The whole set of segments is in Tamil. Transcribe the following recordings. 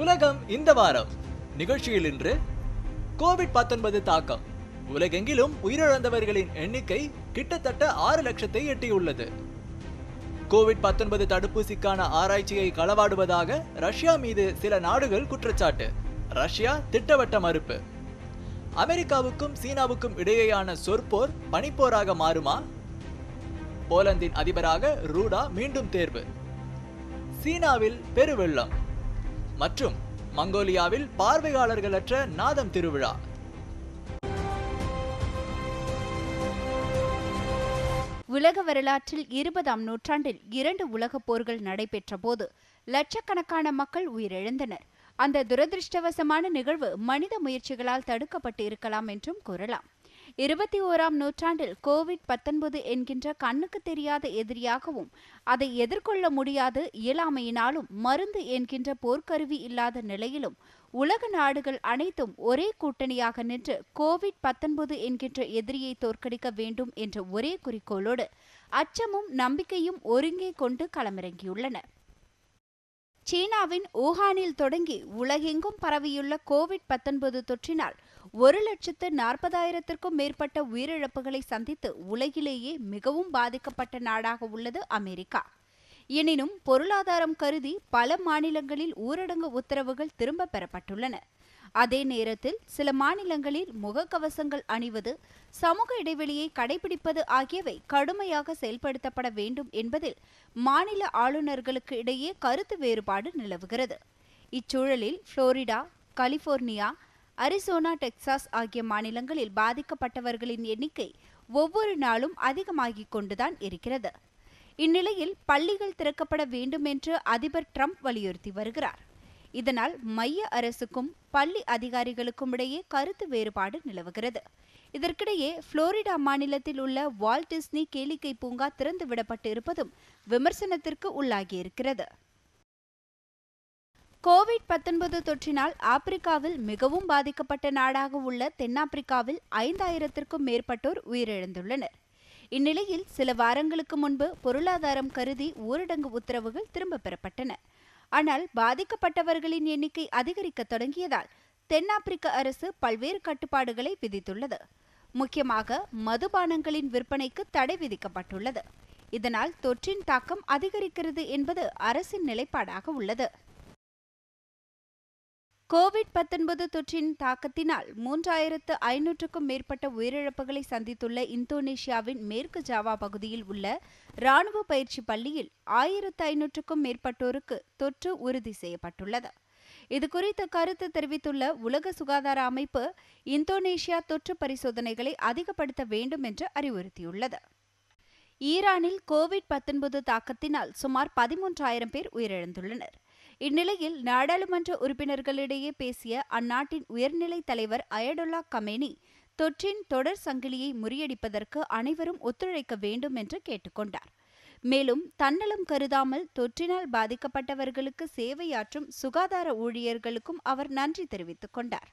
உலகம் இந்த வாரம் நிகழ்ச்சியில் இன்று கோவிட் 19 தாக்கம் உலகெங்கிலும் உயிரிழந்தவர்களின் எண்ணிக்கை கிட்டத்தட்ட ஆறு லட்சத்தை எட்டியுள்ளது கோவிட் 19 தடுப்பூசிக்கான ஆராய்ச்சியை களவாடுவதாக ரஷ்யா மீது சில நாடுகள் குற்றச்சாட்டு ரஷ்யா திட்டவட்ட மறுப்பு அமெரிக்காவுக்கும் சீனாவுக்கும் இடையேயான சொற்போர் பனிப்போராக மாறுமா போலந்தின் அதிபராக ரூடா மீண்டும் தேர்வு சீனாவில் பெருவெள்ளம் மற்றும் மங்கோலியாவில் பார்வையாளர்களற்ற நாதம் திருவிழா உலக வரலாற்றில் இருபதாம் நூற்றாண்டில் இரண்டு உலகப் போர்கள் நடைபெற்ற போது லட்சக்கணக்கான மக்கள் உயிரிழந்தனர் அந்த துரதிருஷ்டவசமான நிகழ்வு மனித முயற்சிகளால் தடுக்கப்பட்டு இருக்கலாம் என்றும் கூறலாம் இருபத்தி ஓராம் நூற்றாண்டில் கோவிட் பத்தொன்பது என்கின்ற கண்ணுக்கு தெரியாத எதிரியாகவும் அதை எதிர்கொள்ள முடியாத இயலாமையினாலும் மருந்து என்கின்ற போர்க்கருவி இல்லாத நிலையிலும் உலக நாடுகள் அனைத்தும் ஒரே கூட்டணியாக நின்று கோவிட் பத்தொன்பது என்கின்ற எதிரியை தோற்கடிக்க வேண்டும் என்ற ஒரே குறிக்கோளோடு அச்சமும் நம்பிக்கையும் ஒருங்கே கொண்டு களமிறங்கியுள்ளன சீனாவின் ஊகானில் தொடங்கி உலகெங்கும் பரவியுள்ள கோவிட் பத்தொன்பது தொற்றினால் ஒரு லட்சத்து நாற்பதாயிரத்திற்கும் மேற்பட்ட உயிரிழப்புகளை சந்தித்து உலகிலேயே மிகவும் பாதிக்கப்பட்ட நாடாக உள்ளது அமெரிக்கா எனினும் பொருளாதாரம் கருதி பல மாநிலங்களில் ஊரடங்கு உத்தரவுகள் திரும்ப பெறப்பட்டுள்ளன அதே நேரத்தில் சில மாநிலங்களில் முகக்கவசங்கள் அணிவது சமூக இடைவெளியை கடைபிடிப்பது ஆகியவை கடுமையாக செயல்படுத்தப்பட வேண்டும் என்பதில் மாநில ஆளுநர்களுக்கு இடையே கருத்து வேறுபாடு நிலவுகிறது இச்சூழலில் புளோரிடா கலிபோர்னியா அரிசோனா டெக்சாஸ் ஆகிய மாநிலங்களில் பாதிக்கப்பட்டவர்களின் எண்ணிக்கை ஒவ்வொரு நாளும் அதிகமாகிக் கொண்டுதான் இருக்கிறது இந்நிலையில் பள்ளிகள் திறக்கப்பட வேண்டும் என்று அதிபர் ட்ரம்ப் வலியுறுத்தி வருகிறார் இதனால் மைய அரசுக்கும் பள்ளி அதிகாரிகளுக்கும் இடையே கருத்து வேறுபாடு நிலவுகிறது இதற்கிடையே புளோரிடா மாநிலத்தில் உள்ள வால்ட் டிஸ்னி கேளிக்கை பூங்கா திறந்து விடப்பட்டு இருப்பதும் விமர்சனத்திற்கு உள்ளாகியிருக்கிறது கோவிட் பத்தொன்பது தொற்றினால் ஆப்பிரிக்காவில் மிகவும் பாதிக்கப்பட்ட நாடாக உள்ள தென்னாப்பிரிக்காவில் ஐந்தாயிரத்திற்கும் மேற்பட்டோர் உயிரிழந்துள்ளனர் இந்நிலையில் சில வாரங்களுக்கு முன்பு பொருளாதாரம் கருதி ஊரடங்கு உத்தரவுகள் திரும்ப பெறப்பட்டன ஆனால் பாதிக்கப்பட்டவர்களின் எண்ணிக்கை அதிகரிக்க தொடங்கியதால் தென்னாப்பிரிக்க அரசு பல்வேறு கட்டுப்பாடுகளை விதித்துள்ளது முக்கியமாக மதுபானங்களின் விற்பனைக்கு தடை விதிக்கப்பட்டுள்ளது இதனால் தொற்றின் தாக்கம் அதிகரிக்கிறது என்பது அரசின் நிலைப்பாடாக உள்ளது கோவிட் பத்தொன்பது தொற்றின் தாக்கத்தினால் மூன்றாயிரத்து ஐநூற்றுக்கும் மேற்பட்ட உயிரிழப்புகளை சந்தித்துள்ள இந்தோனேஷியாவின் மேற்கு ஜாவா பகுதியில் உள்ள ராணுவ பயிற்சி பள்ளியில் ஆயிரத்து ஐநூற்றுக்கும் மேற்பட்டோருக்கு தொற்று உறுதி செய்யப்பட்டுள்ளது இதுகுறித்து கருத்து தெரிவித்துள்ள உலக சுகாதார அமைப்பு இந்தோனேஷியா தொற்று பரிசோதனைகளை அதிகப்படுத்த வேண்டும் என்று அறிவுறுத்தியுள்ளது ஈரானில் கோவிட் பத்தொன்பது தாக்கத்தினால் சுமார் பதிமூன்றாயிரம் பேர் உயிரிழந்துள்ளனர் இந்நிலையில் நாடாளுமன்ற உறுப்பினர்களிடையே பேசிய அந்நாட்டின் உயர்நிலை தலைவர் அயடொல்லா கமேனி தொற்றின் தொடர் சங்கிலியை முறியடிப்பதற்கு அனைவரும் ஒத்துழைக்க வேண்டும் என்று கேட்டுக்கொண்டார் மேலும் தன்னலம் கருதாமல் தொற்றினால் பாதிக்கப்பட்டவர்களுக்கு சேவையாற்றும் சுகாதார ஊழியர்களுக்கும் அவர் நன்றி தெரிவித்துக் கொண்டார்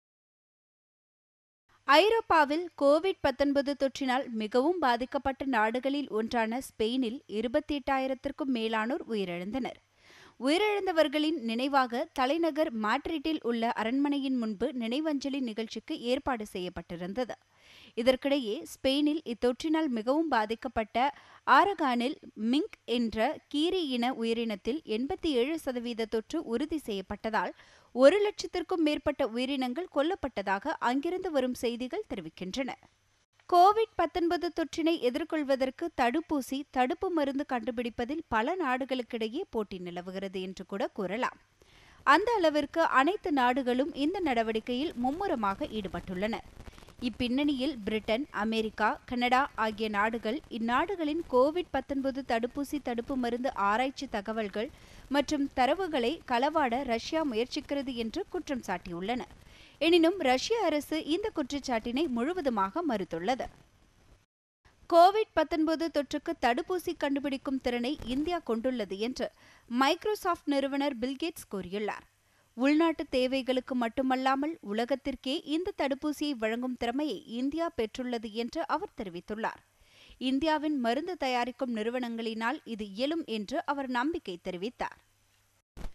ஐரோப்பாவில் கோவிட் பத்தொன்பது தொற்றினால் மிகவும் பாதிக்கப்பட்ட நாடுகளில் ஒன்றான ஸ்பெயினில் இருபத்தி எட்டாயிரத்திற்கும் மேலானோர் உயிரிழந்தனர் உயிரிழந்தவர்களின் நினைவாக தலைநகர் மாட்ரிட்டில் உள்ள அரண்மனையின் முன்பு நினைவஞ்சலி நிகழ்ச்சிக்கு ஏற்பாடு செய்யப்பட்டிருந்தது இதற்கிடையே ஸ்பெயினில் இத்தொற்றினால் மிகவும் பாதிக்கப்பட்ட ஆரகானில் மிங்க் என்ற கீரி இன உயிரினத்தில் எண்பத்தி ஏழு சதவீத தொற்று உறுதி செய்யப்பட்டதால் ஒரு லட்சத்திற்கும் மேற்பட்ட உயிரினங்கள் கொல்லப்பட்டதாக அங்கிருந்து வரும் செய்திகள் தெரிவிக்கின்றன கோவிட் பத்தொன்பது தொற்றினை எதிர்கொள்வதற்கு தடுப்பூசி தடுப்பு மருந்து கண்டுபிடிப்பதில் பல நாடுகளுக்கிடையே போட்டி நிலவுகிறது என்று கூட கூறலாம் அந்த அளவிற்கு அனைத்து நாடுகளும் இந்த நடவடிக்கையில் மும்முரமாக ஈடுபட்டுள்ளன இப்பின்னணியில் பிரிட்டன் அமெரிக்கா கனடா ஆகிய நாடுகள் இந்நாடுகளின் கோவிட் பத்தொன்பது தடுப்பூசி தடுப்பு மருந்து ஆராய்ச்சி தகவல்கள் மற்றும் தரவுகளை களவாட ரஷ்யா முயற்சிக்கிறது என்று குற்றம் சாட்டியுள்ளன எனினும் ரஷ்ய அரசு இந்த குற்றச்சாட்டினை முழுவதுமாக மறுத்துள்ளது கோவிட் பத்தொன்பது தொற்றுக்கு தடுப்பூசி கண்டுபிடிக்கும் திறனை இந்தியா கொண்டுள்ளது என்று மைக்ரோசாஃப்ட் நிறுவனர் பில்கேட்ஸ் கூறியுள்ளார் உள்நாட்டு தேவைகளுக்கு மட்டுமல்லாமல் உலகத்திற்கே இந்த தடுப்பூசியை வழங்கும் திறமையை இந்தியா பெற்றுள்ளது என்று அவர் தெரிவித்துள்ளார் இந்தியாவின் மருந்து தயாரிக்கும் நிறுவனங்களினால் இது இயலும் என்று அவர் நம்பிக்கை தெரிவித்தார்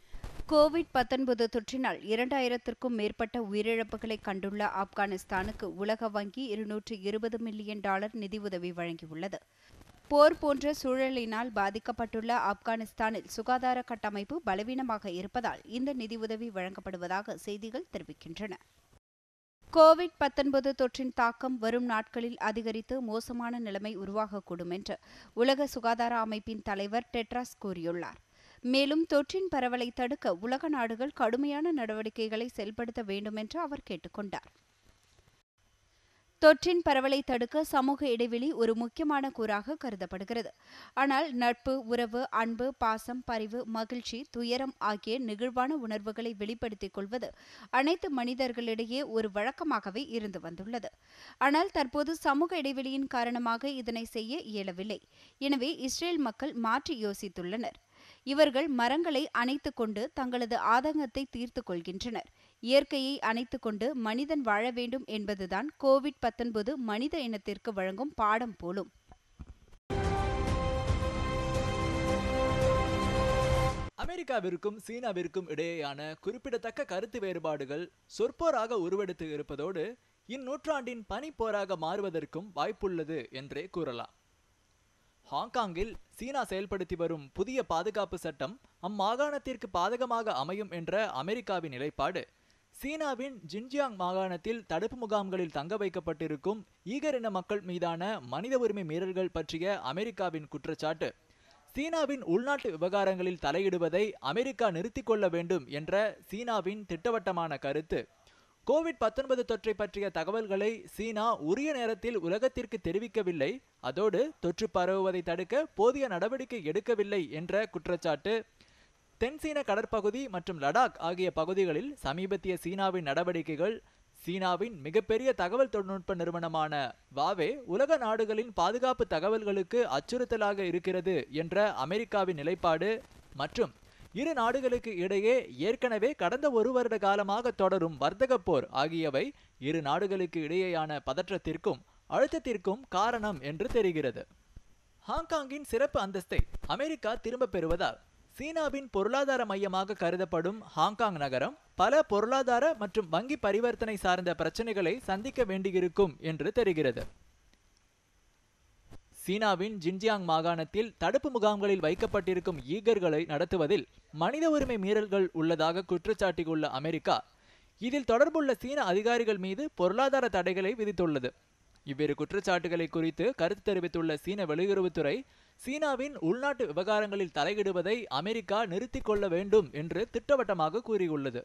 கோவிட் பத்தொன்பது தொற்றினால் இரண்டாயிரத்திற்கும் மேற்பட்ட உயிரிழப்புகளை கண்டுள்ள ஆப்கானிஸ்தானுக்கு உலக வங்கி இருநூற்று இருபது மில்லியன் டாலர் நிதியுதவி வழங்கியுள்ளது போர் போன்ற சூழலினால் பாதிக்கப்பட்டுள்ள ஆப்கானிஸ்தானில் சுகாதார கட்டமைப்பு பலவீனமாக இருப்பதால் இந்த நிதியுதவி வழங்கப்படுவதாக செய்திகள் தெரிவிக்கின்றன கோவிட் பத்தொன்பது தொற்றின் தாக்கம் வரும் நாட்களில் அதிகரித்து மோசமான நிலைமை உருவாகக்கூடும் என்று உலக சுகாதார அமைப்பின் தலைவர் டெட்ராஸ் கூறியுள்ளார் மேலும் தொற்றின் பரவலை தடுக்க உலக நாடுகள் கடுமையான நடவடிக்கைகளை செயல்படுத்த வேண்டும் என்று அவர் கேட்டுக்கொண்டார் தொற்றின் பரவலை தடுக்க சமூக இடைவெளி ஒரு முக்கியமான கூறாக கருதப்படுகிறது ஆனால் நட்பு உறவு அன்பு பாசம் பரிவு மகிழ்ச்சி துயரம் ஆகிய நெகிழ்வான உணர்வுகளை வெளிப்படுத்திக் கொள்வது அனைத்து மனிதர்களிடையே ஒரு வழக்கமாகவே இருந்து வந்துள்ளது ஆனால் தற்போது சமூக இடைவெளியின் காரணமாக இதனை செய்ய இயலவில்லை எனவே இஸ்ரேல் மக்கள் மாற்றி யோசித்துள்ளனர் இவர்கள் மரங்களை அணைத்துக் கொண்டு தங்களது ஆதங்கத்தை தீர்த்து கொள்கின்றனர் இயற்கையை அணைத்துக் கொண்டு மனிதன் வாழ வேண்டும் என்பதுதான் கோவிட் பத்தொன்பது மனித இனத்திற்கு வழங்கும் பாடம் போலும் அமெரிக்காவிற்கும் சீனாவிற்கும் இடையேயான குறிப்பிடத்தக்க கருத்து வேறுபாடுகள் சொற்போராக உருவெடுத்து இருப்பதோடு இந்நூற்றாண்டின் பனிப்போராக மாறுவதற்கும் வாய்ப்புள்ளது என்றே கூறலாம் ஹாங்காங்கில் சீனா செயல்படுத்தி வரும் புதிய பாதுகாப்பு சட்டம் அம்மாகாணத்திற்கு பாதகமாக அமையும் என்ற அமெரிக்காவின் நிலைப்பாடு சீனாவின் ஜின்ஜியாங் மாகாணத்தில் தடுப்பு முகாம்களில் தங்க வைக்கப்பட்டிருக்கும் ஈகரின மக்கள் மீதான மனித உரிமை மீறல்கள் பற்றிய அமெரிக்காவின் குற்றச்சாட்டு சீனாவின் உள்நாட்டு விவகாரங்களில் தலையிடுவதை அமெரிக்கா நிறுத்திக் கொள்ள வேண்டும் என்ற சீனாவின் திட்டவட்டமான கருத்து கோவிட் பத்தொன்பது தொற்றை பற்றிய தகவல்களை சீனா உரிய நேரத்தில் உலகத்திற்கு தெரிவிக்கவில்லை அதோடு தொற்று பரவுவதை தடுக்க போதிய நடவடிக்கை எடுக்கவில்லை என்ற குற்றச்சாட்டு தென்சீன கடற்பகுதி மற்றும் லடாக் ஆகிய பகுதிகளில் சமீபத்திய சீனாவின் நடவடிக்கைகள் சீனாவின் மிகப்பெரிய தகவல் தொழில்நுட்ப நிறுவனமான வாவே உலக நாடுகளின் பாதுகாப்பு தகவல்களுக்கு அச்சுறுத்தலாக இருக்கிறது என்ற அமெரிக்காவின் நிலைப்பாடு மற்றும் இரு நாடுகளுக்கு இடையே ஏற்கனவே கடந்த ஒரு வருட காலமாக தொடரும் வர்த்தக போர் ஆகியவை இரு நாடுகளுக்கு இடையேயான பதற்றத்திற்கும் அழுத்தத்திற்கும் காரணம் என்று தெரிகிறது ஹாங்காங்கின் சிறப்பு அந்தஸ்தை அமெரிக்கா திரும்ப பெறுவதால் சீனாவின் பொருளாதார மையமாக கருதப்படும் ஹாங்காங் நகரம் பல பொருளாதார மற்றும் வங்கி பரிவர்த்தனை சார்ந்த பிரச்சனைகளை சந்திக்க வேண்டியிருக்கும் என்று தெரிகிறது சீனாவின் ஜின்ஜியாங் மாகாணத்தில் தடுப்பு முகாம்களில் வைக்கப்பட்டிருக்கும் ஈகர்களை நடத்துவதில் மனித உரிமை மீறல்கள் உள்ளதாக குற்றச்சாட்டியுள்ள அமெரிக்கா இதில் தொடர்புள்ள சீன அதிகாரிகள் மீது பொருளாதார தடைகளை விதித்துள்ளது இவ்விரு குற்றச்சாட்டுகளை குறித்து கருத்து தெரிவித்துள்ள சீன வெளியுறவுத்துறை சீனாவின் உள்நாட்டு விவகாரங்களில் தலையிடுவதை அமெரிக்கா நிறுத்திக் கொள்ள வேண்டும் என்று திட்டவட்டமாக கூறியுள்ளது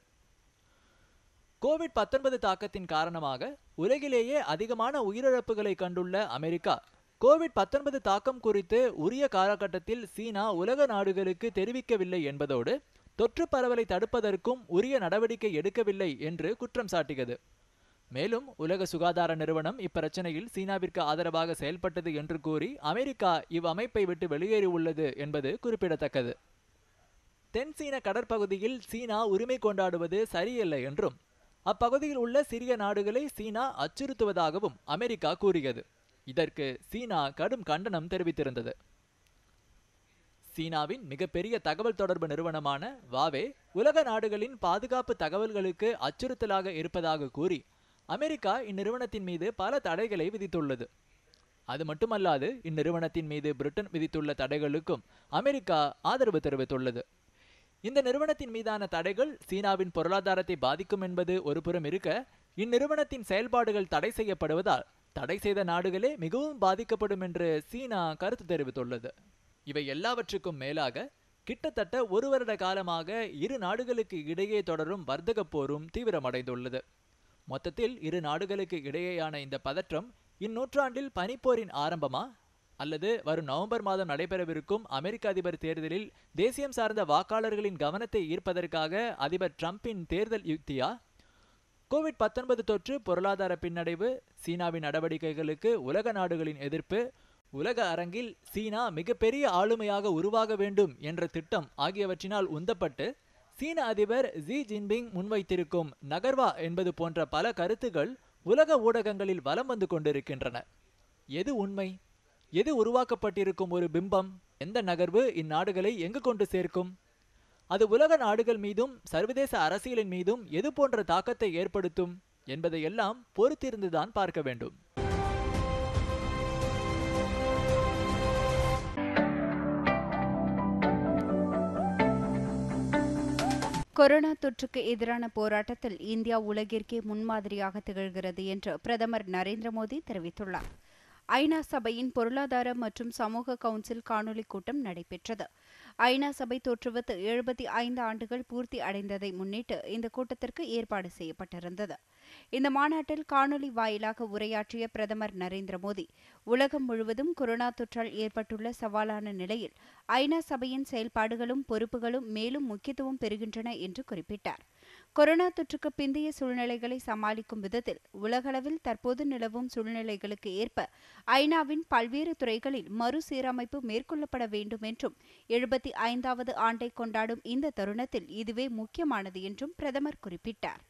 கோவிட் பத்தொன்பது தாக்கத்தின் காரணமாக உலகிலேயே அதிகமான உயிரிழப்புகளை கண்டுள்ள அமெரிக்கா கோவிட் பத்தொன்பது தாக்கம் குறித்து உரிய காலகட்டத்தில் சீனா உலக நாடுகளுக்கு தெரிவிக்கவில்லை என்பதோடு தொற்று பரவலை தடுப்பதற்கும் உரிய நடவடிக்கை எடுக்கவில்லை என்று குற்றம் சாட்டியது மேலும் உலக சுகாதார நிறுவனம் இப்பிரச்சனையில் சீனாவிற்கு ஆதரவாக செயல்பட்டது என்று கூறி அமெரிக்கா இவ்வமைப்பை விட்டு வெளியேறியுள்ளது என்பது குறிப்பிடத்தக்கது தென் சீன கடற்பகுதியில் சீனா உரிமை கொண்டாடுவது சரியில்லை என்றும் அப்பகுதியில் உள்ள சிறிய நாடுகளை சீனா அச்சுறுத்துவதாகவும் அமெரிக்கா கூறியது இதற்கு சீனா கடும் கண்டனம் தெரிவித்திருந்தது சீனாவின் மிகப்பெரிய தகவல் தொடர்பு நிறுவனமான வாவே உலக நாடுகளின் பாதுகாப்பு தகவல்களுக்கு அச்சுறுத்தலாக இருப்பதாக கூறி அமெரிக்கா இந்நிறுவனத்தின் மீது பல தடைகளை விதித்துள்ளது அது மட்டுமல்லாது இந்நிறுவனத்தின் மீது பிரிட்டன் விதித்துள்ள தடைகளுக்கும் அமெரிக்கா ஆதரவு தெரிவித்துள்ளது இந்த நிறுவனத்தின் மீதான தடைகள் சீனாவின் பொருளாதாரத்தை பாதிக்கும் என்பது ஒருபுறம் இருக்க இந்நிறுவனத்தின் செயல்பாடுகள் தடை செய்யப்படுவதால் தடை செய்த நாடுகளே மிகவும் பாதிக்கப்படும் என்று சீனா கருத்து தெரிவித்துள்ளது இவை எல்லாவற்றுக்கும் மேலாக கிட்டத்தட்ட ஒரு வருட காலமாக இரு நாடுகளுக்கு இடையே தொடரும் வர்த்தக போரும் தீவிரமடைந்துள்ளது மொத்தத்தில் இரு நாடுகளுக்கு இடையேயான இந்த பதற்றம் இந்நூற்றாண்டில் பனிப்போரின் ஆரம்பமா அல்லது வரும் நவம்பர் மாதம் நடைபெறவிருக்கும் அமெரிக்க அதிபர் தேர்தலில் தேசியம் சார்ந்த வாக்காளர்களின் கவனத்தை ஈர்ப்பதற்காக அதிபர் டிரம்பின் தேர்தல் யுக்தியா கோவிட் பத்தொன்பது தொற்று பொருளாதார பின்னடைவு சீனாவின் நடவடிக்கைகளுக்கு உலக நாடுகளின் எதிர்ப்பு உலக அரங்கில் சீனா மிகப்பெரிய ஆளுமையாக உருவாக வேண்டும் என்ற திட்டம் ஆகியவற்றினால் உந்தப்பட்டு சீன அதிபர் ஜி ஜின்பிங் முன்வைத்திருக்கும் நகர்வா என்பது போன்ற பல கருத்துகள் உலக ஊடகங்களில் வலம் வந்து கொண்டிருக்கின்றன எது உண்மை எது உருவாக்கப்பட்டிருக்கும் ஒரு பிம்பம் எந்த நகர்வு இந்நாடுகளை எங்கு கொண்டு சேர்க்கும் அது உலக நாடுகள் மீதும் சர்வதேச அரசியலின் மீதும் எது போன்ற தாக்கத்தை ஏற்படுத்தும் என்பதையெல்லாம் பொறுத்திருந்துதான் பார்க்க வேண்டும் கொரோனா தொற்றுக்கு எதிரான போராட்டத்தில் இந்தியா உலகிற்கே முன்மாதிரியாக திகழ்கிறது என்று பிரதமர் நரேந்திர மோடி தெரிவித்துள்ளார் ஐநா சபையின் பொருளாதார மற்றும் சமூக கவுன்சில் காணொலி கூட்டம் நடைபெற்றது ஐநா சபை தோற்றுவத்து எழுபத்தி ஐந்து ஆண்டுகள் பூர்த்தி அடைந்ததை முன்னிட்டு இந்த கூட்டத்திற்கு ஏற்பாடு செய்யப்பட்டிருந்தது இந்த மாநாட்டில் காணொலி வாயிலாக உரையாற்றிய பிரதமர் நரேந்திர மோடி உலகம் முழுவதும் கொரோனா தொற்றால் ஏற்பட்டுள்ள சவாலான நிலையில் ஐநா சபையின் செயல்பாடுகளும் பொறுப்புகளும் மேலும் முக்கியத்துவம் பெறுகின்றன என்று குறிப்பிட்டார் கொரோனா தொற்றுக்கு பிந்தைய சூழ்நிலைகளை சமாளிக்கும் விதத்தில் உலகளவில் தற்போது நிலவும் சூழ்நிலைகளுக்கு ஏற்ப ஐநாவின் பல்வேறு துறைகளில் மறுசீரமைப்பு மேற்கொள்ளப்பட வேண்டும் என்றும் எழுபத்தி ஐந்தாவது ஆண்டை கொண்டாடும் இந்த தருணத்தில் இதுவே முக்கியமானது என்றும் பிரதமர் குறிப்பிட்டார்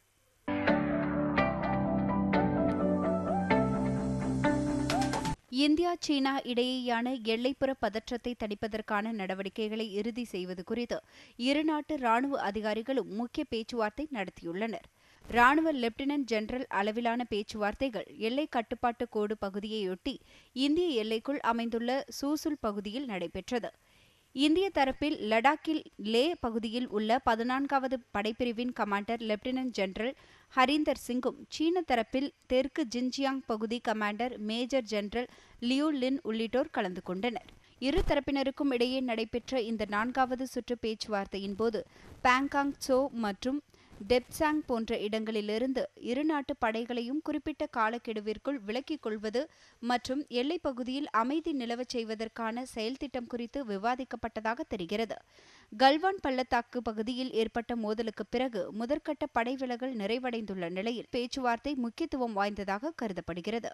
இந்தியா சீனா இடையேயான எல்லைப்புற பதற்றத்தை தணிப்பதற்கான நடவடிக்கைகளை இறுதி செய்வது குறித்து இருநாட்டு ராணுவ அதிகாரிகளும் முக்கிய பேச்சுவார்த்தை நடத்தியுள்ளனர் ராணுவ லெப்டினன்ட் ஜெனரல் அளவிலான பேச்சுவார்த்தைகள் எல்லை கட்டுப்பாட்டு கோடு பகுதியையொட்டி இந்திய எல்லைக்குள் அமைந்துள்ள சூசுல் பகுதியில் நடைபெற்றது இந்திய தரப்பில் லடாக்கில் லே பகுதியில் உள்ள பதினான்காவது படைப்பிரிவின் கமாண்டர் லெப்டினன்ட் ஜெனரல் ஹரீந்தர் சிங்கும் சீன தரப்பில் தெற்கு ஜின்ஜியாங் பகுதி commander major general Liu Lin உள்ளிட்டோர் கலந்து கொண்டனர் இரு தரப்பினருக்கும் இடையே நடைபெற்ற இந்த நான்காவது சுற்று பேச்சுவார்த்தையின் போது பாங்காங் சோ மற்றும் டெப்சாங் போன்ற இடங்களிலிருந்து இரு நாட்டு படைகளையும் குறிப்பிட்ட காலக்கெடுவிற்குள் விலக்கிக் கொள்வது மற்றும் எல்லைப் பகுதியில் அமைதி நிலவச் செய்வதற்கான செயல்திட்டம் குறித்து விவாதிக்கப்பட்டதாக தெரிகிறது கல்வான் பள்ளத்தாக்கு பகுதியில் ஏற்பட்ட மோதலுக்கு பிறகு முதற்கட்ட படை விலகல் நிறைவடைந்துள்ள நிலையில் பேச்சுவார்த்தை முக்கியத்துவம் வாய்ந்ததாக கருதப்படுகிறது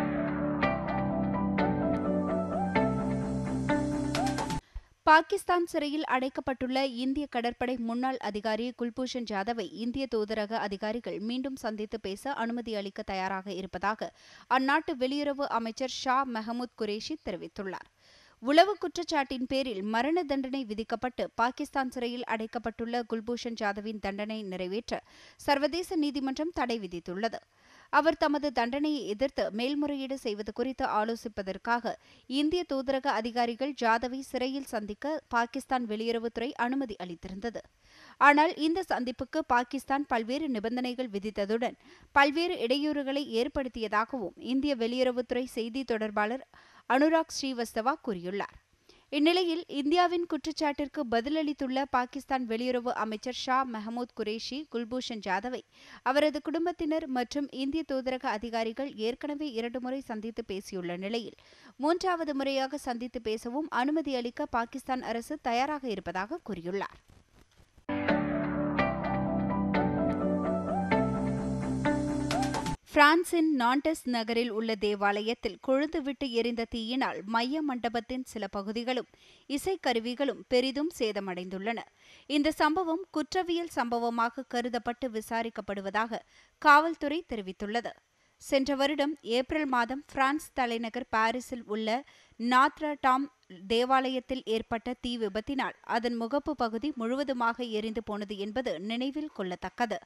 பாகிஸ்தான் சிறையில் அடைக்கப்பட்டுள்ள இந்திய கடற்படை முன்னாள் அதிகாரி குல்பூஷன் ஜாதவை இந்திய தூதரக அதிகாரிகள் மீண்டும் சந்தித்து பேச அனுமதி அளிக்க தயாராக இருப்பதாக அந்நாட்டு வெளியுறவு அமைச்சர் ஷா மெஹமூத் குரேஷி தெரிவித்துள்ளார் உளவு குற்றச்சாட்டின் பேரில் மரண தண்டனை விதிக்கப்பட்டு பாகிஸ்தான் சிறையில் அடைக்கப்பட்டுள்ள குல்பூஷன் ஜாதவின் தண்டனை நிறைவேற்ற சர்வதேச நீதிமன்றம் தடை விதித்துள்ளது அவர் தமது தண்டனையை எதிர்த்து மேல்முறையீடு செய்வது குறித்து ஆலோசிப்பதற்காக இந்திய தூதரக அதிகாரிகள் ஜாதவை சிறையில் சந்திக்க பாகிஸ்தான் வெளியுறவுத்துறை அனுமதி அளித்திருந்தது ஆனால் இந்த சந்திப்புக்கு பாகிஸ்தான் பல்வேறு நிபந்தனைகள் விதித்ததுடன் பல்வேறு இடையூறுகளை ஏற்படுத்தியதாகவும் இந்திய வெளியுறவுத்துறை செய்தி தொடர்பாளர் அனுராக் ஸ்ரீவஸ்தவா கூறியுள்ளார் இந்நிலையில் இந்தியாவின் குற்றச்சாட்டிற்கு பதிலளித்துள்ள பாகிஸ்தான் வெளியுறவு அமைச்சர் ஷா மெஹமூத் குரேஷி குல்பூஷன் ஜாதவை அவரது குடும்பத்தினர் மற்றும் இந்திய தூதரக அதிகாரிகள் ஏற்கனவே இரண்டு முறை சந்தித்து பேசியுள்ள நிலையில் மூன்றாவது முறையாக சந்தித்து பேசவும் அனுமதி அளிக்க பாகிஸ்தான் அரசு தயாராக இருப்பதாக கூறியுள்ளார் பிரான்சின் நாண்டஸ் நகரில் உள்ள தேவாலயத்தில் கொழுந்துவிட்டு எரிந்த தீயினால் மைய மண்டபத்தின் சில பகுதிகளும் இசைக்கருவிகளும் பெரிதும் சேதமடைந்துள்ளன இந்த சம்பவம் குற்றவியல் சம்பவமாக கருதப்பட்டு விசாரிக்கப்படுவதாக காவல்துறை தெரிவித்துள்ளது சென்ற வருடம் ஏப்ரல் மாதம் பிரான்ஸ் தலைநகர் பாரிஸில் உள்ள நாத்ரா டாம் தேவாலயத்தில் ஏற்பட்ட தீ விபத்தினால் அதன் முகப்பு பகுதி முழுவதுமாக எரிந்து போனது என்பது நினைவில் கொள்ளத்தக்கது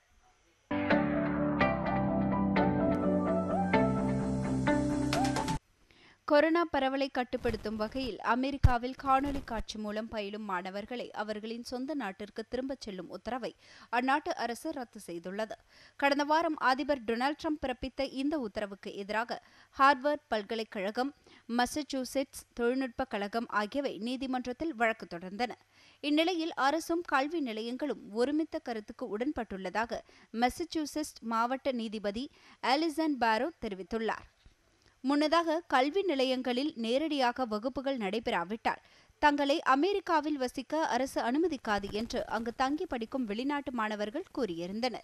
கொரோனா பரவலை கட்டுப்படுத்தும் வகையில் அமெரிக்காவில் காணொலி காட்சி மூலம் பயிலும் மாணவர்களை அவர்களின் சொந்த நாட்டிற்கு திரும்பச் செல்லும் உத்தரவை அந்நாட்டு அரசு ரத்து செய்துள்ளது கடந்த வாரம் அதிபர் டொனால்டு ட்ரம்ப் பிறப்பித்த இந்த உத்தரவுக்கு எதிராக ஹார்வர்ட் பல்கலைக்கழகம் மசச்சூசெட்ஸ் தொழில்நுட்ப கழகம் ஆகியவை நீதிமன்றத்தில் வழக்கு தொடர்ந்தன இந்நிலையில் அரசும் கல்வி நிலையங்களும் ஒருமித்த கருத்துக்கு உடன்பட்டுள்ளதாக மசச்சூசெட்ஸ் மாவட்ட நீதிபதி ஆலிசன் பாரோ தெரிவித்துள்ளார் முன்னதாக கல்வி நிலையங்களில் நேரடியாக வகுப்புகள் நடைபெறாவிட்டால் தங்களை அமெரிக்காவில் வசிக்க அரசு அனுமதிக்காது என்று அங்கு தங்கி படிக்கும் வெளிநாட்டு மாணவர்கள் கூறியிருந்தனர்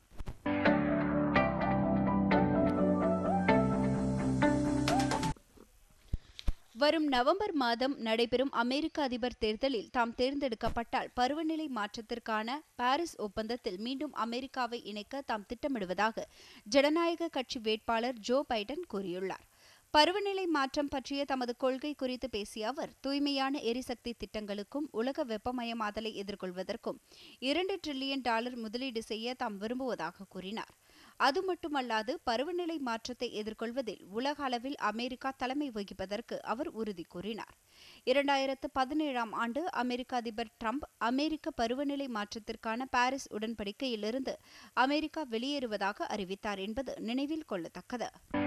வரும் நவம்பர் மாதம் நடைபெறும் அமெரிக்க அதிபர் தேர்தலில் தாம் தேர்ந்தெடுக்கப்பட்டால் பருவநிலை மாற்றத்திற்கான பாரிஸ் ஒப்பந்தத்தில் மீண்டும் அமெரிக்காவை இணைக்க தாம் திட்டமிடுவதாக ஜனநாயக கட்சி வேட்பாளர் ஜோ பைடன் கூறியுள்ளார் பருவநிலை மாற்றம் பற்றிய தமது கொள்கை குறித்து பேசிய அவர் தூய்மையான எரிசக்தி திட்டங்களுக்கும் உலக வெப்பமயமாதலை எதிர்கொள்வதற்கும் இரண்டு டிரில்லியன் டாலர் முதலீடு செய்ய தாம் விரும்புவதாக கூறினார் அது மட்டுமல்லாது பருவநிலை மாற்றத்தை எதிர்கொள்வதில் உலக அளவில் அமெரிக்கா தலைமை வகிப்பதற்கு அவர் உறுதி கூறினார் இரண்டாயிரத்து பதினேழாம் ஆண்டு அமெரிக்க அதிபர் ட்ரம்ப் அமெரிக்க பருவநிலை மாற்றத்திற்கான பாரிஸ் உடன்படிக்கையிலிருந்து அமெரிக்கா வெளியேறுவதாக அறிவித்தார் என்பது நினைவில் கொள்ளத்தக்கது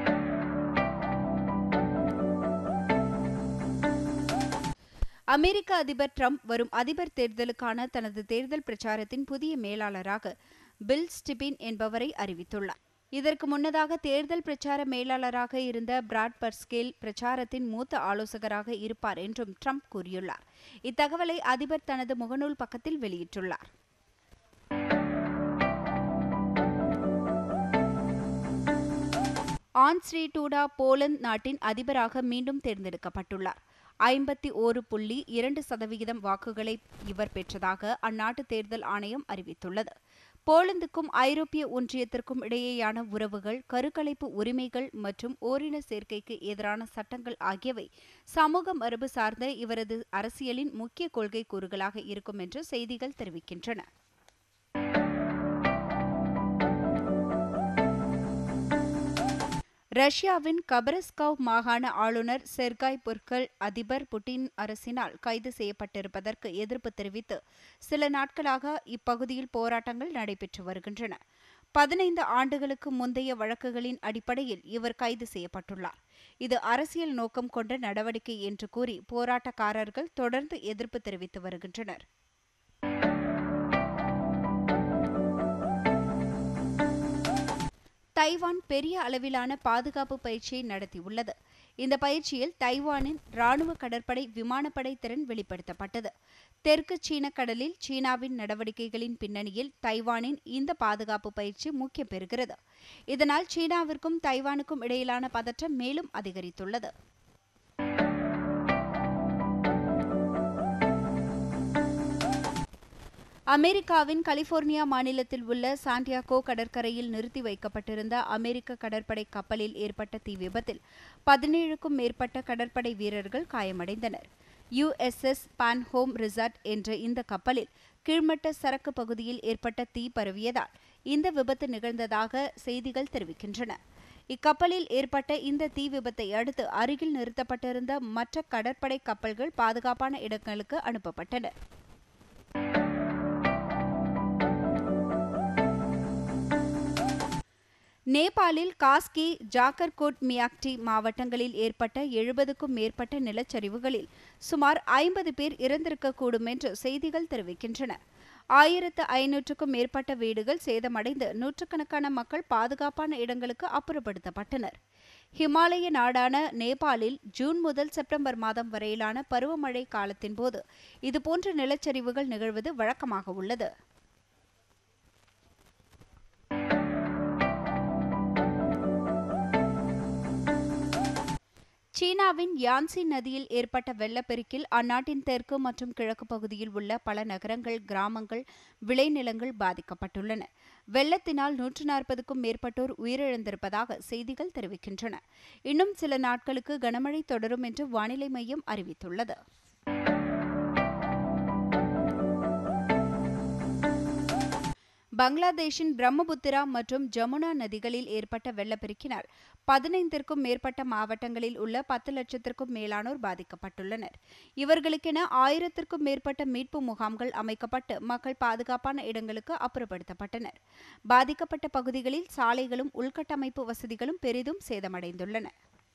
அமெரிக்க அதிபர் ட்ரம்ப் வரும் அதிபர் தேர்தலுக்கான தனது தேர்தல் பிரச்சாரத்தின் புதிய மேலாளராக பில் ஸ்டிபின் என்பவரை அறிவித்துள்ளார் இதற்கு முன்னதாக தேர்தல் பிரச்சார மேலாளராக இருந்த பிராட் பர்ஸ்கேல் பிரச்சாரத்தின் மூத்த ஆலோசகராக இருப்பார் என்றும் ட்ரம்ப் கூறியுள்ளார் இத்தகவலை அதிபர் தனது முகநூல் பக்கத்தில் வெளியிட்டுள்ளார் ஆன்ஸ்ரீ டூடா போலந்து நாட்டின் அதிபராக மீண்டும் தேர்ந்தெடுக்கப்பட்டுள்ளார் ஐம்பத்தி ஓரு புள்ளி இரண்டு சதவிகிதம் வாக்குகளை இவர் பெற்றதாக அந்நாட்டு தேர்தல் ஆணையம் அறிவித்துள்ளது போலந்துக்கும் ஐரோப்பிய ஒன்றியத்திற்கும் இடையேயான உறவுகள் கருக்கலைப்பு உரிமைகள் மற்றும் ஓரின சேர்க்கைக்கு எதிரான சட்டங்கள் ஆகியவை சமூக மரபு சார்ந்த இவரது அரசியலின் முக்கிய கொள்கை கூறுகளாக இருக்கும் என்று செய்திகள் தெரிவிக்கின்றன ரஷ்யாவின் கபரஸ்கவ் மாகாண ஆளுநர் செர்காய் புர்கல் அதிபர் புட்டின் அரசினால் கைது செய்யப்பட்டிருப்பதற்கு எதிர்ப்பு தெரிவித்து சில நாட்களாக இப்பகுதியில் போராட்டங்கள் நடைபெற்று வருகின்றன பதினைந்து ஆண்டுகளுக்கு முந்தைய வழக்குகளின் அடிப்படையில் இவர் கைது செய்யப்பட்டுள்ளார் இது அரசியல் நோக்கம் கொண்ட நடவடிக்கை என்று கூறி போராட்டக்காரர்கள் தொடர்ந்து எதிர்ப்பு தெரிவித்து வருகின்றனர் தைவான் பெரிய அளவிலான பாதுகாப்பு பயிற்சியை நடத்தியுள்ளது இந்த பயிற்சியில் தைவானின் ராணுவ கடற்படை விமானப்படை திறன் வெளிப்படுத்தப்பட்டது தெற்கு சீன கடலில் சீனாவின் நடவடிக்கைகளின் பின்னணியில் தைவானின் இந்த பாதுகாப்பு பயிற்சி முக்கியம் பெறுகிறது இதனால் சீனாவிற்கும் தைவானுக்கும் இடையிலான பதற்றம் மேலும் அதிகரித்துள்ளது அமெரிக்காவின் கலிபோர்னியா மாநிலத்தில் உள்ள சாண்டியாகோ கடற்கரையில் நிறுத்தி வைக்கப்பட்டிருந்த அமெரிக்க கடற்படை கப்பலில் ஏற்பட்ட தீ விபத்தில் பதினேழுக்கும் மேற்பட்ட கடற்படை வீரர்கள் காயமடைந்தனர் யுஎஸ்எஸ் பான்ஹோம் ரிசார்ட் என்ற இந்த கப்பலில் கீழ்மட்ட சரக்கு பகுதியில் ஏற்பட்ட தீ பரவியதால் இந்த விபத்து நிகழ்ந்ததாக செய்திகள் தெரிவிக்கின்றன இக்கப்பலில் ஏற்பட்ட இந்த தீ விபத்தை அடுத்து அருகில் நிறுத்தப்பட்டிருந்த மற்ற கடற்படை கப்பல்கள் பாதுகாப்பான இடங்களுக்கு அனுப்பப்பட்டன நேபாளில் காஸ்கி ஜாக்கர்கோட் மியாக்டி மாவட்டங்களில் ஏற்பட்ட எழுபதுக்கும் மேற்பட்ட நிலச்சரிவுகளில் சுமார் ஐம்பது பேர் இறந்திருக்கக்கூடும் என்று செய்திகள் தெரிவிக்கின்றன ஆயிரத்து ஐநூற்றுக்கும் மேற்பட்ட வீடுகள் சேதமடைந்து நூற்றுக்கணக்கான மக்கள் பாதுகாப்பான இடங்களுக்கு அப்புறப்படுத்தப்பட்டனர் ஹிமாலய நாடான நேபாளில் ஜூன் முதல் செப்டம்பர் மாதம் வரையிலான பருவமழை காலத்தின் போது இதுபோன்ற நிலச்சரிவுகள் நிகழ்வது வழக்கமாக உள்ளது சீனாவின் யான்சி நதியில் ஏற்பட்ட வெள்ளப்பெருக்கில் அந்நாட்டின் தெற்கு மற்றும் கிழக்கு பகுதியில் உள்ள பல நகரங்கள் கிராமங்கள் விளைநிலங்கள் பாதிக்கப்பட்டுள்ளன வெள்ளத்தினால் நூற்று நாற்பதுக்கும் மேற்பட்டோர் உயிரிழந்திருப்பதாக செய்திகள் தெரிவிக்கின்றன இன்னும் சில நாட்களுக்கு கனமழை தொடரும் என்று வானிலை மையம் அறிவித்துள்ளது பங்களாதேஷின் பிரம்மபுத்திரா மற்றும் ஜமுனா நதிகளில் ஏற்பட்ட வெள்ளப்பெருக்கினால் பதினைந்திற்கும் மேற்பட்ட மாவட்டங்களில் உள்ள பத்து லட்சத்திற்கும் மேலானோர் பாதிக்கப்பட்டுள்ளனர் இவர்களுக்கென ஆயிரத்திற்கும் மேற்பட்ட மீட்பு முகாம்கள் அமைக்கப்பட்டு மக்கள் பாதுகாப்பான இடங்களுக்கு அப்புறப்படுத்தப்பட்டனர் பாதிக்கப்பட்ட பகுதிகளில் சாலைகளும் உள்கட்டமைப்பு வசதிகளும் பெரிதும் சேதமடைந்துள்ளன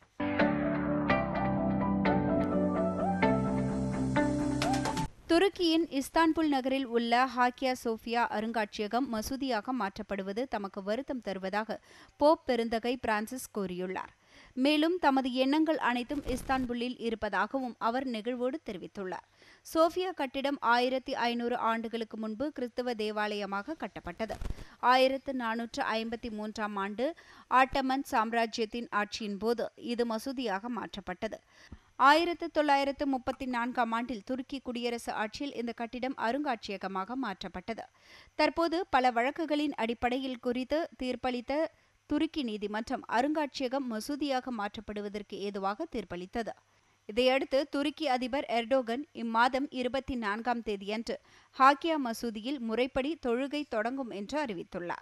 துருக்கியின் இஸ்தான்புல் நகரில் உள்ள ஹாக்கியா சோஃபியா அருங்காட்சியகம் மசூதியாக மாற்றப்படுவது தமக்கு வருத்தம் தருவதாக போப் பெருந்தகை பிரான்சிஸ் கூறியுள்ளார் மேலும் தமது எண்ணங்கள் அனைத்தும் இஸ்தான்புல்லில் இருப்பதாகவும் அவர் நெகிழ்வோடு தெரிவித்துள்ளார் சோஃபியா கட்டிடம் ஆயிரத்தி ஐநூறு ஆண்டுகளுக்கு முன்பு கிறிஸ்தவ தேவாலயமாக கட்டப்பட்டது ஆயிரத்து நானூற்று ஐம்பத்தி மூன்றாம் ஆண்டு ஆட்டமன் சாம்ராஜ்யத்தின் ஆட்சியின் போது இது மசூதியாக மாற்றப்பட்டது ஆயிரத்து தொள்ளாயிரத்து முப்பத்தி நான்காம் ஆண்டில் துருக்கி குடியரசு ஆட்சியில் இந்த கட்டிடம் அருங்காட்சியகமாக மாற்றப்பட்டது தற்போது பல வழக்குகளின் அடிப்படையில் குறித்து தீர்ப்பளித்த துருக்கி நீதிமன்றம் அருங்காட்சியகம் மசூதியாக மாற்றப்படுவதற்கு ஏதுவாக தீர்ப்பளித்தது இதையடுத்து துருக்கி அதிபர் எர்டோகன் இம்மாதம் இருபத்தி நான்காம் தேதியன்று ஹாக்கியா மசூதியில் முறைப்படி தொழுகை தொடங்கும் என்று அறிவித்துள்ளார்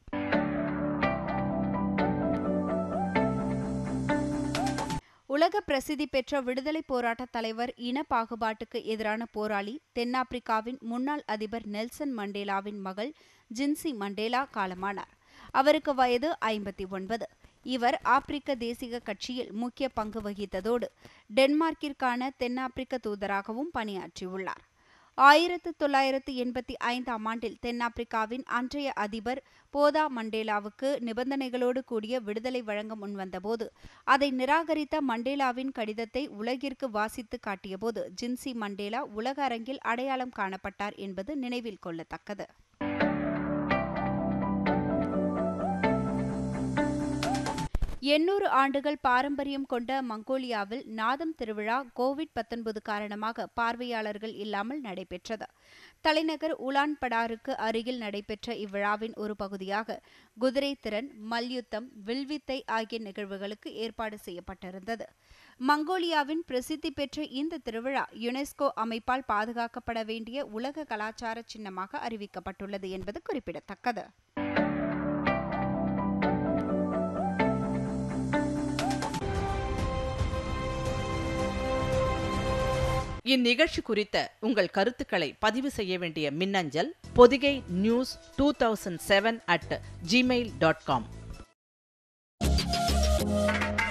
உலக பிரசித்தி பெற்ற விடுதலை போராட்ட தலைவர் இன பாகுபாட்டுக்கு எதிரான போராளி தென்னாப்பிரிக்காவின் முன்னாள் அதிபர் நெல்சன் மண்டேலாவின் மகள் ஜின்சி மண்டேலா காலமானார் அவருக்கு வயது ஐம்பத்தி ஒன்பது இவர் ஆப்பிரிக்க தேசிய கட்சியில் முக்கிய பங்கு வகித்ததோடு டென்மார்க்கிற்கான தென்னாப்பிரிக்க தூதராகவும் பணியாற்றியுள்ளார் ஆயிரத்து தொள்ளாயிரத்து எண்பத்தி ஐந்தாம் ஆண்டில் தென்னாப்பிரிக்காவின் அன்றைய அதிபர் போதா மண்டேலாவுக்கு நிபந்தனைகளோடு கூடிய விடுதலை வழங்க முன்வந்தபோது அதை நிராகரித்த மண்டேலாவின் கடிதத்தை உலகிற்கு வாசித்து காட்டியபோது ஜின்சி மண்டேலா உலக அரங்கில் அடையாளம் காணப்பட்டார் என்பது நினைவில் கொள்ளத்தக்கது எண்ணூறு ஆண்டுகள் பாரம்பரியம் கொண்ட மங்கோலியாவில் நாதம் திருவிழா கோவிட் பத்தொன்பது காரணமாக பார்வையாளர்கள் இல்லாமல் நடைபெற்றது தலைநகர் உலான் படாருக்கு அருகில் நடைபெற்ற இவ்விழாவின் ஒரு பகுதியாக குதிரை திறன் மல்யுத்தம் வில்வித்தை ஆகிய நிகழ்வுகளுக்கு ஏற்பாடு செய்யப்பட்டிருந்தது மங்கோலியாவின் பிரசித்தி பெற்ற இந்த திருவிழா யுனெஸ்கோ அமைப்பால் பாதுகாக்கப்பட வேண்டிய உலக கலாச்சார சின்னமாக அறிவிக்கப்பட்டுள்ளது என்பது குறிப்பிடத்தக்கது இந்நிகழ்ச்சி குறித்த உங்கள் கருத்துக்களை பதிவு செய்ய வேண்டிய மின்னஞ்சல் Podhigai news two thousand seven at Gmail dot com